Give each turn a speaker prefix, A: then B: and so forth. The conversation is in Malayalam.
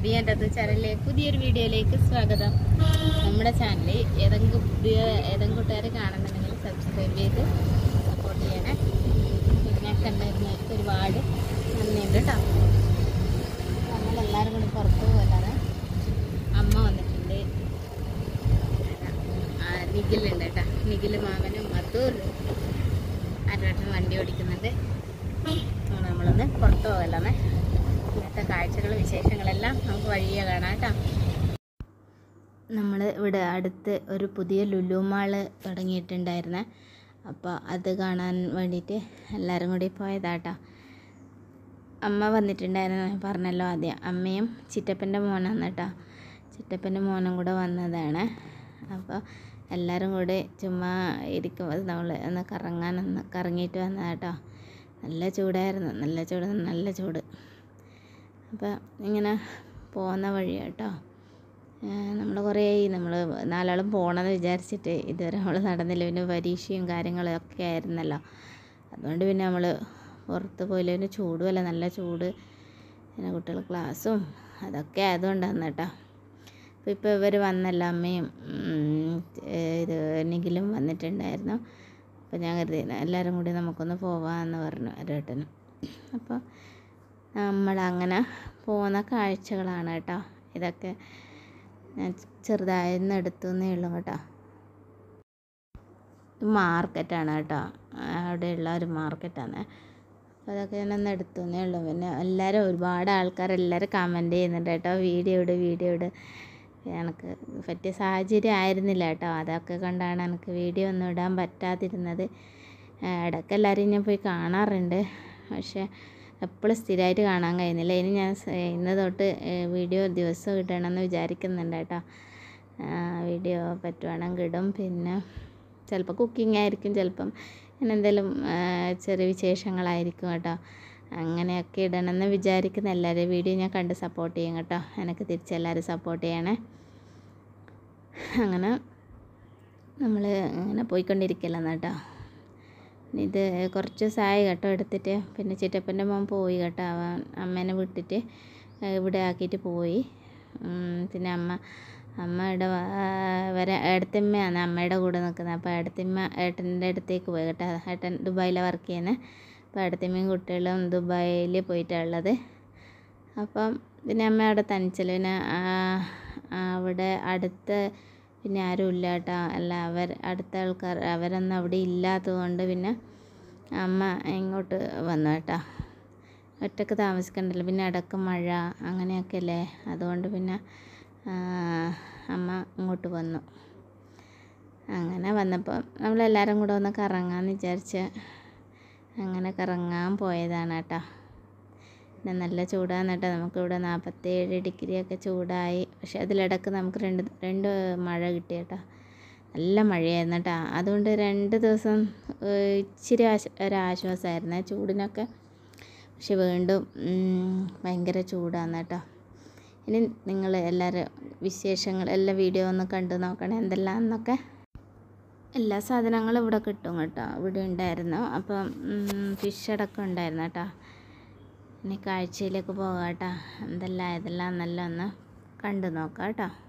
A: ദിയൻ്റെ അത് ചാനലിലെ പുതിയൊരു വീഡിയോയിലേക്ക് സ്വാഗതം നമ്മുടെ ചാനലിൽ ഏതെങ്കിലും പുതിയ ഏതെങ്കിലും കൂട്ടുകാർ കാണുന്നുണ്ടെങ്കിൽ സബ്സ്ക്രൈബ് ചെയ്ത് സപ്പോർട്ട് ചെയ്യണേ പിന്നെ കണ്ടിരുന്നവർക്ക് ഒരുപാട് നന്ദിയുണ്ട് കേട്ടോ നമ്മളെല്ലാവരും കൂടി പുറത്ത് പോകലാണ് അമ്മ വന്നിട്ടുണ്ട് ആ, നിഖിലുണ്ട് കേട്ടോ നിഖിൽ മാമനും മധുർ അരവട്ടൻ വണ്ടി ഓടിക്കുന്നുണ്ട് അങ്ങനെ നമ്മളൊന്ന് പുറത്ത് പോകലാണ് ഇന്നത്തെ കാഴ്ചകൾ വിശേഷങ്ങളെല്ലാം നമുക്ക് വഴിയെ കാണാം കേട്ടോ നമ്മൾ ഇവിടെ അടുത്ത് ഒരു പുതിയ ലുലു മാള് തുടങ്ങിയിട്ടുണ്ടായിരുന്നേ അപ്പോൾ അത് കാണാൻ വേണ്ടിയിട്ട് എല്ലാവരും കൂടി പോയതാട്ടോ അമ്മ വന്നിട്ടുണ്ടായിരുന്നു ഞാൻ പറഞ്ഞല്ലോ ആദ്യം അമ്മയും ചിറ്റപ്പൻ്റെ മോനാണ് കേട്ടോ ചിറ്റപ്പൻ്റെ മോനും കൂടെ വന്നതാണ് അപ്പോൾ എല്ലാവരും കൂടി ചുമ്മാ ഇരിക്കുമ്പോൾ നമ്മൾ ഒന്ന് കറങ്ങാനൊന്ന് കറങ്ങിയിട്ട് വന്നതാ കേട്ടോ നല്ല ചൂടായിരുന്നു നല്ല ചൂട് നല്ല ചൂട് അപ്പോൾ ഇങ്ങനെ പോകുന്ന വഴി കേട്ടോ നമ്മൾ കുറേ നമ്മൾ നാലാളും പോകണമെന്ന് വിചാരിച്ചിട്ട് ഇതുവരെ നമ്മൾ നടന്നില്ല പിന്നെ പരീക്ഷയും കാര്യങ്ങളും ഒക്കെ ആയിരുന്നല്ലോ അതുകൊണ്ട് പിന്നെ നമ്മൾ പുറത്ത് പോയില്ല പിന്നെ ചൂടുമല്ല നല്ല ചൂട് പിന്നെ കുട്ടികൾ ക്ലാസ്സും അതൊക്കെ ആയതുകൊണ്ടാണ് കേട്ടോ അപ്പോൾ ഇപ്പോൾ ഇവർ വന്നല്ലോ അമ്മയും ഉം, ഇത് നിഖിലും വന്നിട്ടുണ്ടായിരുന്നു അപ്പോൾ ഞാൻ കരുതി എല്ലാവരും കൂടി നമുക്കൊന്ന് പോവാമെന്ന് പറഞ്ഞു ഒരേട്ടനും അപ്പോൾ നമ്മളങ്ങനെ പോകുന്ന കാഴ്ചകളാണ് കേട്ടോ ഇതൊക്കെ ഞാൻ ചെറുതായിരുന്നു എടുത്തുന്നേ ഉള്ളൂ കേട്ടോ മാർക്കറ്റാണ് കേട്ടോ അവിടെയുള്ള ഒരു മാർക്കറ്റാണ് അപ്പോൾ അതൊക്കെ ഞാനൊന്ന് എടുത്തുന്നേ ഉള്ളൂ പിന്നെ എല്ലാവരും ഒരുപാട് ആൾക്കാർ എല്ലാവരും കമൻറ്റ് ചെയ്യുന്നുണ്ട് കേട്ടോ വീഡിയോ ഇട് വീഡിയോ ഇട് എനിക്ക് പറ്റിയ സാഹചര്യം ആയിരുന്നില്ല കേട്ടോ അതൊക്കെ കൊണ്ടാണ് എനിക്ക് വീഡിയോ ഒന്നും ഇടാൻ പറ്റാതിരുന്നത് ഇടയ്ക്ക് എല്ലാവരും ഞാൻ പോയി കാണാറുണ്ട് പക്ഷേ എപ്പോഴും സ്ഥിരമായിട്ട് കാണാൻ കഴിയുന്നില്ല ഇനി ഞാൻ സ- ഇന്ന് തൊട്ട് വീഡിയോ ദിവസം ഇടണമെന്ന് വിചാരിക്കുന്നുണ്ട് കേട്ടോ വീഡിയോ പറ്റുവാണെങ്കിൽ ഇടും പിന്നെ ചിലപ്പോൾ കുക്കിംഗ് ആയിരിക്കും ചിലപ്പം ഇങ്ങനെ എന്തെങ്കിലും ചെറിയ വിശേഷങ്ങളായിരിക്കും കേട്ടോ അങ്ങനെയൊക്കെ ഇടണമെന്ന് വിചാരിക്കുന്ന എല്ലാവരും വീഡിയോ ഞാൻ കണ്ട് സപ്പോർട്ട് ചെയ്യും കേട്ടോ എനിക്ക് തിരിച്ചെല്ലാവരും സപ്പോർട്ട് ചെയ്യണേ അങ്ങനെ നമ്മൾ അങ്ങനെ പോയിക്കൊണ്ടിരിക്കലാണ് കേട്ടോ ഇത് കുറച്ച് ദിവസമായി കേട്ടോ എടുത്തിട്ട് പിന്നെ ചിറ്റപ്പൻ്റെ മോൻ പോയി കേട്ടോ അവൻ അമ്മേനെ വിട്ടിട്ട് ഇവിടെ ആക്കിയിട്ട് പോയി ഉം, പിന്നെ അമ്മ അമ്മയുടെ വരെ ഏടത്തിമ്മയാണ് അമ്മയുടെ കൂടെ നിൽക്കുന്നത് അപ്പോൾ ഏടത്തിമ്മ ഏട്ടൻ്റെ അടുത്തേക്ക് പോയി കേട്ടോ ഏട്ടൻ ദുബായിലാണ് വർക്ക് ചെയ്യുന്നത് അപ്പോൾ ഏടത്തിമ്മയും കുട്ടികളും ദുബായിൽ പോയിട്ടുള്ളത് അപ്പം പിന്നെ അമ്മ അവിടെ തനിച്ചല്ലോ പിന്നെ ആ, അവിടെ അടുത്ത് പിന്നെ ആരും ഇല്ല കേട്ടോ അല്ല അവർ അടുത്ത ആൾക്കാർ അവരൊന്നും അവിടെ ഇല്ലാത്തത് കൊണ്ട് പിന്നെ അമ്മ ഇങ്ങോട്ട് വന്നു കേട്ടോ ഒറ്റക്ക് താമസിക്കണ്ടല്ലോ പിന്നെ ഇടക്ക് മഴ അങ്ങനെയൊക്കെ അല്ലേ അതുകൊണ്ട് പിന്നെ ആ, അമ്മ ഇങ്ങോട്ട് വന്നു അങ്ങനെ വന്നപ്പോൾ നമ്മളെല്ലാവരും കൂടെ ഒന്ന് കറങ്ങാമെന്ന് വിചാരിച്ച് അങ്ങനെ കറങ്ങാൻ പോയതാണ് കേട്ടോ പിന്നെ നല്ല ചൂടാണ് കേട്ടോ നമുക്കിവിടെ നാൽപ്പത്തേഴ് ഡിഗ്രിയൊക്കെ ചൂടായി പക്ഷെ അതിലിടക്ക് നമുക്ക് രണ്ട് രണ്ട് മഴ കിട്ടി കേട്ടോ നല്ല മഴയായിരുന്നു കേട്ടോ അതുകൊണ്ട് രണ്ട് ദിവസം ഏഹ്, ഇച്ചിരി ആശ ഒരാശ്വാസമായിരുന്നേ ചൂടിനൊക്കെ പക്ഷെ വീണ്ടും ഉം, ഭയങ്കര ചൂടാണ് കേട്ടോ ഇനി നിങ്ങൾ എല്ലാവരും വിശേഷങ്ങൾ എല്ലാ വീഡിയോ ഒന്ന് കണ്ടു നോക്കണേ എന്തെല്ലാമെന്നൊക്കെ എല്ലാ സാധനങ്ങളും ഇവിടെ കിട്ടും കേട്ടോ ഇവിടെ ഉണ്ടായിരുന്നു അപ്പം ഫിഷ് അടക്കം ഉണ്ടായിരുന്നു കേട്ടോ ഇനി കാഴ്ചയിലേക്ക് പോകാം കേട്ടോ എന്തെല്ലാം ഇതെല്ലാം നല്ല ഒന്ന് കണ്ടു നോക്കാം കേട്ടോ